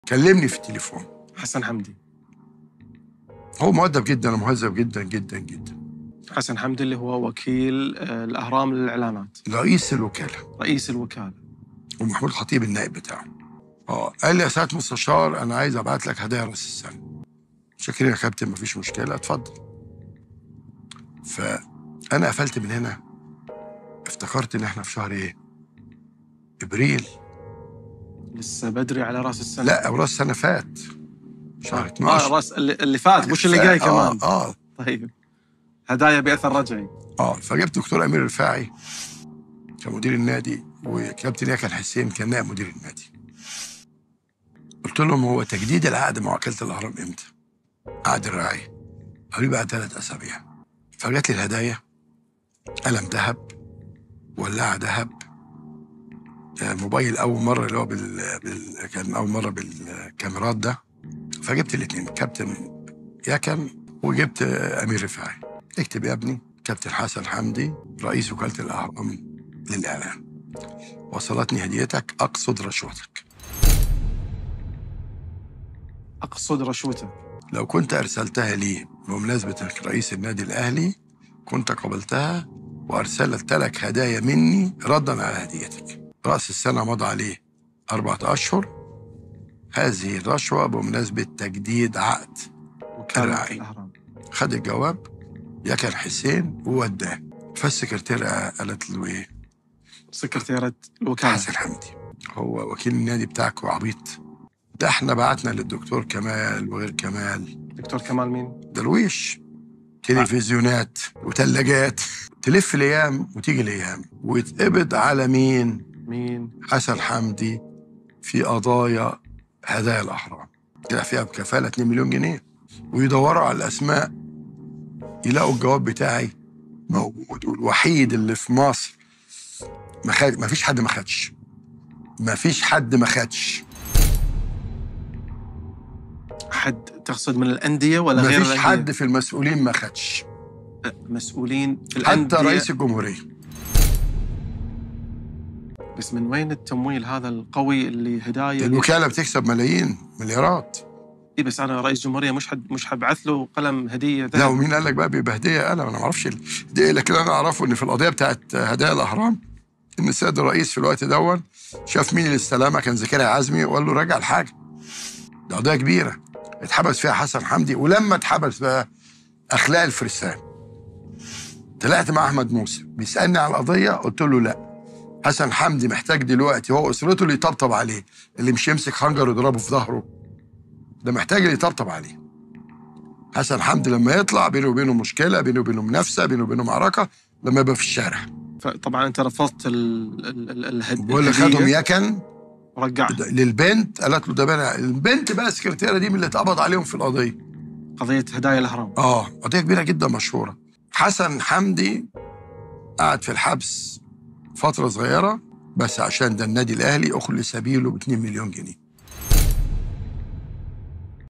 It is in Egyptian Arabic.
كلمني في التليفون حسن حمدي هو مؤدب جدا ومهذب جدا جدا جدا حسن حمدي اللي هو وكيل آه، الاهرام للاعلانات رئيس الوكاله رئيس الوكاله ومحمود خطيب النائب بتاعه اه قال لي يا سعاده مستشار انا عايز ابعت لك هدايا راس السنه شاكرين يا كابتن مفيش مشكله اتفضل فانا قفلت من هنا افتكرت ان احنا في شهر ايه ابريل لسه بدري على راس السنه لا او راس السنه فات شهر اه 12 راس اللي, اللي فات مش اللي جاي كمان اه اه, طيب هدايا باثر رجعي آه. فجبت دكتور امير رفاعي كمدير النادي وكابتن ياكل حسين كان نائب مدير النادي قلت لهم هو تجديد العقد مع وكاله الاهرام امتى؟ عقد الرعايه قالوا لي بعد ثلاث اسابيع فجات لي الهدايا قلم ذهب ولاعه ذهب آه، موبايل اول مره اللي هو بال... بال... كان اول مره بالكاميرات ده فجبت الاثنين كابتن يكن وجبت آه، امير رفاعي اكتب يا ابني كابتن حسن حمدي رئيس وكاله الاهرام للاعلام وصلتني هديتك اقصد رشوتك اقصد رشوته لو كنت ارسلتها لي بمناسبه انك رئيس النادي الاهلي كنت قبلتها وارسلت لك هدايا مني ردا على هديتك راس السنه مضى عليه اربعه اشهر هذه الرشوه بمناسبه تجديد عقد وكاله الرعاية. الاهرام خد الجواب يكن حسين ووداه فالسكرتيرة قالت له ايه سكرتيره الوكاله حسن حمدي هو وكيل النادي بتاعك وعبيط ده احنا بعتنا للدكتور كمال وغير كمال دكتور كمال مين؟ درويش تلفزيونات وثلاجات تلف الايام وتيجي الايام ويتقبض على مين مين؟ حسن حمدي في قضايا هدايا الاحرام طلع فيها بكفاله 2 مليون جنيه ويدوروا على الاسماء يلاقوا الجواب بتاعي موجود والوحيد اللي في مصر ما خد ما فيش حد ما خدش ما فيش حد ما خدش حد تقصد من الانديه ولا ما غير فيش الأندية؟ حد في المسؤولين ما خدش مسؤولين في حتى الانديه رئيس الجمهوريه بس من وين التمويل هذا القوي اللي هدايا الوكاله بتكسب ملايين مليارات إيه بس انا رئيس جمهوريه مش حد مش حبعث له قلم هديه لا ذهب ومين قال لك بقى بيبقى هديه انا انا ما اعرفش الهديه لكن انا اعرفه ان في القضيه بتاعت هدايا الاهرام ان السيد الرئيس في الوقت دون شاف مين اللي استلمها كان زكريا عزمي وقال له راجع الحاجه ده قضيه كبيره اتحبس فيها حسن حمدي ولما اتحبس بقى اخلاق الفرسان طلعت مع احمد موسى بيسالني على القضيه قلت له لا حسن حمدي محتاج دلوقتي هو اسرته اللي يطبطب عليه اللي مش يمسك خنجر ويضربه في ظهره ده محتاج اللي يطبطب عليه حسن حمدي لما يطلع بينه وبينه مشكله بينه وبينه منافسه بينه وبينه معركه لما يبقى في الشارع فطبعا انت رفضت ال ال ال الهد... بقول لك خدهم الهدية يكن ورجعت للبنت قالت له ده بقى البنت بقى السكرتيره دي من اللي اتقبض عليهم في القضيه قضيه هدايا الاهرام اه قضيه كبيره جدا مشهوره حسن حمدي قعد في الحبس فتره صغيره بس عشان ده النادي الاهلي اخلي سبيله ب 2 مليون جنيه